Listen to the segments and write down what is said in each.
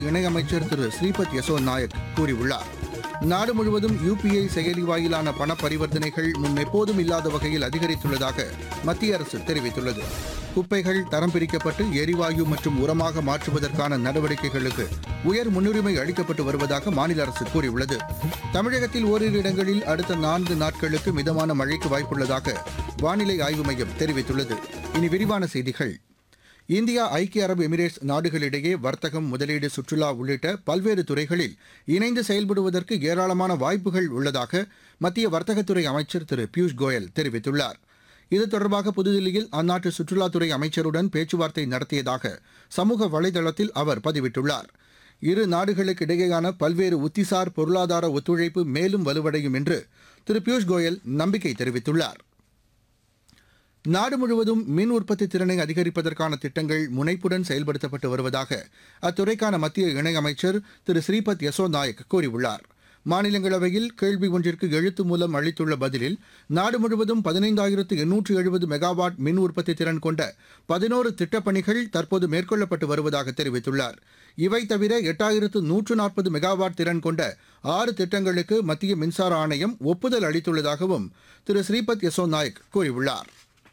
இணையமைச்சர் திரு ஸ்ரீபத் யசோ நாயக் கூறியுள்ளார் நாடு முழுவதும் யுபிஐ செயலி வாயிலான பண பரிவர்த்தனைகள் முன் எப்போதும் இல்லாத வகையில் அதிகரித்துள்ளதாக மத்திய அரசு தெரிவித்துள்ளது குப்பைகள் தரம் பிரிக்கப்பட்டு எரிவாயு மற்றும் உரமாக மாற்றுவதற்கான நடவடிக்கைகளுக்கு உயர் முன்னுரிமை அளிக்கப்பட்டு வருவதாக மாநில அரசு கூறியுள்ளது தமிழகத்தில் ஓரிரு இடங்களில் அடுத்த நான்கு நாட்களுக்கு மிதமான மழைக்கு வாய்ப்புள்ளதாக வானிலை ஆய்வு மையம் தெரிவித்துள்ளது இனி விரிவான செய்திகள் இந்தியா ஐக்கிய அரபு எமிரேட்ஸ் நாடுகளிடையே வர்த்தகம் முதலீடு சுற்றுலா உள்ளிட்ட பல்வேறு துறைகளில் இணைந்து செயல்படுவதற்கு ஏராளமான வாய்ப்புகள் உள்ளதாக மத்திய வர்த்தகத்துறை அமைச்சர் திரு பியூஷ் கோயல் தெரிவித்துள்ளார் இது தொடர்பாக புதுதில்லியில் அந்நாட்டு சுற்றுலாத்துறை அமைச்சருடன் பேச்சுவார்த்தை நடத்தியதாக சமூக வலைதளத்தில் அவர் பதிவிட்டுள்ளார் இரு நாடுகளுக்கு இடையேயான பல்வேறு உத்திசார் பொருளாதார ஒத்துழைப்பு மேலும் வலுவடையும் என்று திரு பியூஷ் கோயல் நம்பிக்கை தெரிவித்துள்ளார் நாடு முழுவதும் மின் உற்பத்தி திறனை அதிகரிப்பதற்கான திட்டங்கள் முனைப்புடன் செயல்படுத்தப்பட்டு வருவதாக அத்துறைக்கான மத்திய இணையமைச்சர் திரு ஸ்ரீபத் யசோ நாயக் கூறியுள்ளார் மாநிலங்களவையில் கேள்வி ஒன்றிற்கு எழுத்து மூலம் அளித்துள்ள பதிலில் நாடு முழுவதும் பதினைந்தாயிரத்து எண்ணூற்று எழுபது மெகாவாட் மின் உற்பத்தி திறன் கொண்ட பதினோரு திட்டப்பணிகள் தற்போது மேற்கொள்ளப்பட்டு வருவதாக தெரிவித்துள்ளார் இவை தவிர எட்டாயிரத்து நூற்று நாற்பது மெகாவாட் திறன் கொண்ட ஆறு திட்டங்களுக்கு மத்திய மின்சார ஆணையம் ஒப்புதல் அளித்துள்ளதாகவும் திரு ஸ்ரீபத் யசோ நாயக் கூறியுள்ளார்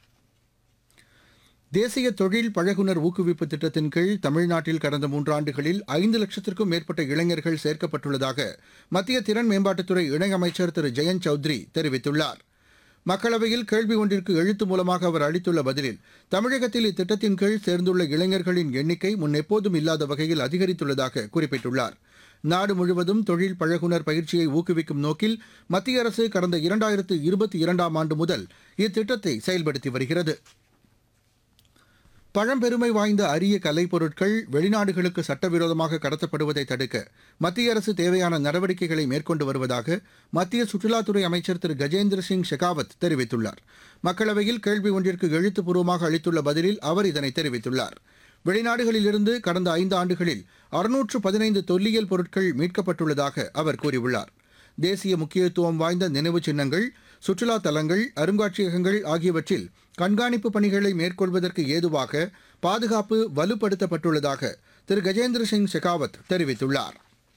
தேசிய தொழில் பழகுனர் ஊக்குவிப்பு திட்டத்தின் கீழ் தமிழ்நாட்டில் கடந்த மூன்றாண்டுகளில் ஐந்து லட்சத்திற்கும் மேற்பட்ட இளைஞர்கள் சேர்க்கப்பட்டுள்ளதாக மத்திய திறன் மேம்பாட்டுத்துறை இணையமைச்சர் திரு ஜெயந்த் சௌத்ரி தெரிவித்துள்ளார் மக்களவையில் கேள்வி ஒன்றிற்கு எழுத்து மூலமாக அவர் அளித்துள்ள பதிலில் தமிழகத்தில் இத்திட்டத்தின் கீழ் சேர்ந்துள்ள இளைஞர்களின் எண்ணிக்கை முன்னெப்போதும் இல்லாத வகையில் அதிகரித்துள்ளதாக குறிப்பிட்டுள்ளார் நாடு முழுவதும் தொழில் பழகுனர் பயிற்சியை ஊக்குவிக்கும் நோக்கில் மத்திய அரசு கடந்த இரண்டாயிரத்து இருபத்தி இரண்டாம் ஆண்டு முதல் இத்திட்டத்தை செயல்படுத்தி வருகிறது பழம்பெருமை வாய்ந்த அரிய கலைப்பொருட்கள் வெளிநாடுகளுக்கு சட்டவிரோதமாக கடத்தப்படுவதை தடுக்க மத்திய அரசு தேவையான நடவடிக்கைகளை மேற்கொண்டு வருவதாக மத்திய சுற்றுலாத்துறை அமைச்சர் திரு கஜேந்திர சிங் ஷெகாவத் தெரிவித்துள்ளார் மக்களவையில் கேள்வி ஒன்றிற்கு எழுத்துப்பூர்வமாக அளித்துள்ள பதிலில் அவர் இதனை தெரிவித்துள்ளார் வெளிநாடுகளிலிருந்து கடந்த ஐந்து ஆண்டுகளில் அறுநூற்று பதினைந்து தொல்லியல் பொருட்கள் மீட்கப்பட்டுள்ளதாக அவர் கூறியுள்ளார் தேசிய முக்கியத்துவம் வாய்ந்த நினைவுச் சின்னங்கள் சுற்றுலா தலங்கள் அருங்காட்சியகங்கள் ஆகியவற்றில் கண்காணிப்பு பணிகளை மேற்கொள்வதற்கு ஏதுவாக பாதுகாப்பு வலுப்படுத்தப்பட்டுள்ளதாக திரு கஜேந்திர சிங் ஷெகாவத் தெரிவித்துள்ளார்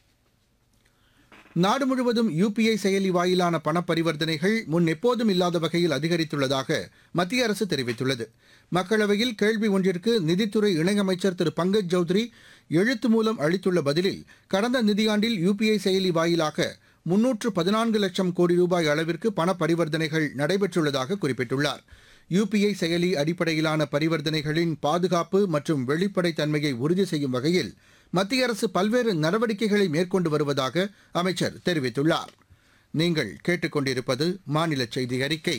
நாடு முழுவதும் யுபிஐ செயலி வாயிலான பண பரிவர்த்தனைகள் முன் எப்போதும் இல்லாத வகையில் அதிகரித்துள்ளதாக மத்திய அரசு தெரிவித்துள்ளது மக்களவையில் கேள்வி ஒன்றிற்கு நிதித்துறை இணையமைச்சர் திரு பங்கஜ் சௌத்ரி எழுத்து மூலம் அளித்துள்ள பதிலில் கடந்த நிதியாண்டில் யுபிஐ செயலி வாயிலாக முன்னூற்று பதினான்கு லட்சம் கோடி ரூபாய் அளவிற்கு பண பரிவர்த்தனைகள் நடைபெற்றுள்ளதாக குறிப்பிட்டுள்ளார் யுபிஐ செயலி அடிப்படையிலான பரிவர்த்தனைகளின் பாதுகாப்பு மற்றும் வெளிப்படைத்தன்மையை உறுதி செய்யும் வகையில் மத்திய அரசு பல்வேறு நடவடிக்கைகளை மேற்கொண்டு வருவதாக அமைச்சர் தெரிவித்துள்ளார் நீங்கள் கேட்டுக்கொண்டிருப்பது மாநில செய்தி அறிக்கை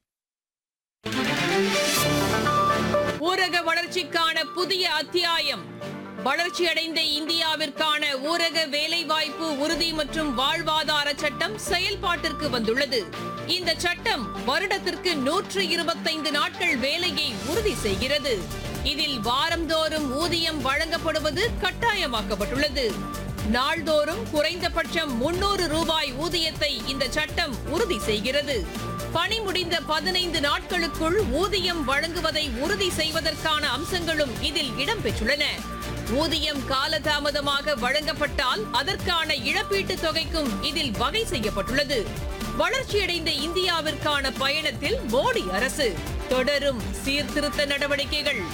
ஊரக வளர்ச்சிக்கான புதிய அத்தியாயம் வளர்ச்சியடைந்த இந்தியாவிற்கான ஊரக வேலைவாய்ப்பு உறுதி மற்றும் வாழ்வாதார சட்டம் செயல்பாட்டிற்கு வந்துள்ளது இந்த சட்டம் வருடத்திற்கு நூற்று இருபத்தைந்து நாட்கள் வேலையை உறுதி செய்கிறது இதில் வாரந்தோறும் ஊதியம் வழங்கப்படுவது கட்டாயமாக்கப்பட்டுள்ளது நாள்தோறும் குறைந்தபட்சம் முன்னூறு ரூபாய் ஊதியத்தை இந்த சட்டம் உறுதி செய்கிறது பணி முடிந்த பதினைந்து நாட்களுக்குள் ஊதியம் வழங்குவதை உறுதி செய்வதற்கான அம்சங்களும் இதில் இடம்பெற்றுள்ளன ஊதியம் காலதாமதமாக வழங்கப்பட்டால் அதற்கான இழப்பீட்டுத் தொகைக்கும் இதில் வகை செய்யப்பட்டுள்ளது வளர்ச்சியடைந்த இந்தியாவிற்கான பயணத்தில் மோடி அரசு தொடரும் சீர்திருத்த நடவடிக்கைகள்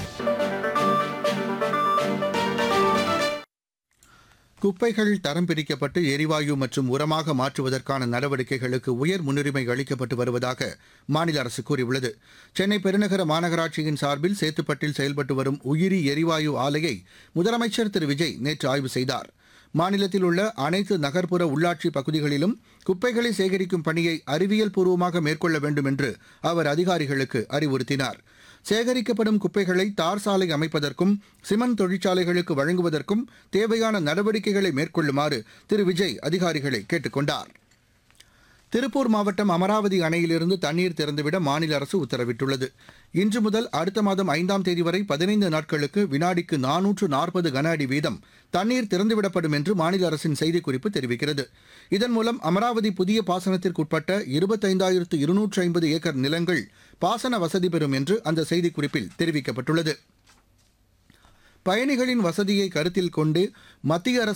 குப்பைகள் தரம் பிரிக்கப்பட்டு எரிவாயு மற்றும் உரமாக மாற்றுவதற்கான நடவடிக்கைகளுக்கு உயர் முன்னுரிமை அளிக்கப்பட்டு வருவதாக மாநில அரசு கூறியுள்ளது சென்னை பெருநகர மாநகராட்சியின் சார்பில் சேத்துப்பட்டில் செயல்பட்டு வரும் உயிரி எரிவாயு ஆலையை முதலமைச்சர் திரு விஜய் நேற்று ஆய்வு செய்தார் மாநிலத்தில் உள்ள அனைத்து நகர்ப்புற உள்ளாட்சி பகுதிகளிலும் குப்பைகளை சேகரிக்கும் பணியை அறிவியல் பூர்வமாக மேற்கொள்ள வேண்டும் என்று அவர் அதிகாரிகளுக்கு அறிவுறுத்தினார் சேகரிக்கப்படும் குப்பைகளை தார் சாலை அமைப்பதற்கும் சிமெண்ட் தொழிற்சாலைகளுக்கு வழங்குவதற்கும் தேவையான நடவடிக்கைகளை மேற்கொள்ளுமாறு திரு விஜய் அதிகாரிகளை கேட்டுக் கொண்டார் திருப்பூர் மாவட்டம் அமராவதி அணையிலிருந்து தண்ணீர் திறந்துவிட மாநில அரசு உத்தரவிட்டுள்ளது இன்று முதல் அடுத்த மாதம் ஐந்தாம் தேதி வரை பதினைந்து நாட்களுக்கு வினாடிக்கு நானூற்று நாற்பது கன அடி வீதம் தண்ணீர் திறந்துவிடப்படும் என்று மாநில அரசின் செய்திக்குறிப்பு தெரிவிக்கிறது இதன் மூலம் அமராவதி புதிய பாசனத்திற்குட்பட்ட இருபத்தைந்தாயிரத்து இருநூற்று ஐம்பது ஏக்கர் நிலங்கள் பாசன வசதி பெறும் என்று அந்த செய்திக்குறிப்பில் தெரிவிக்கப்பட்டுள்ளது பயணிகளின் வசதியை கருத்தில் கொண்டு மத்திய அரசு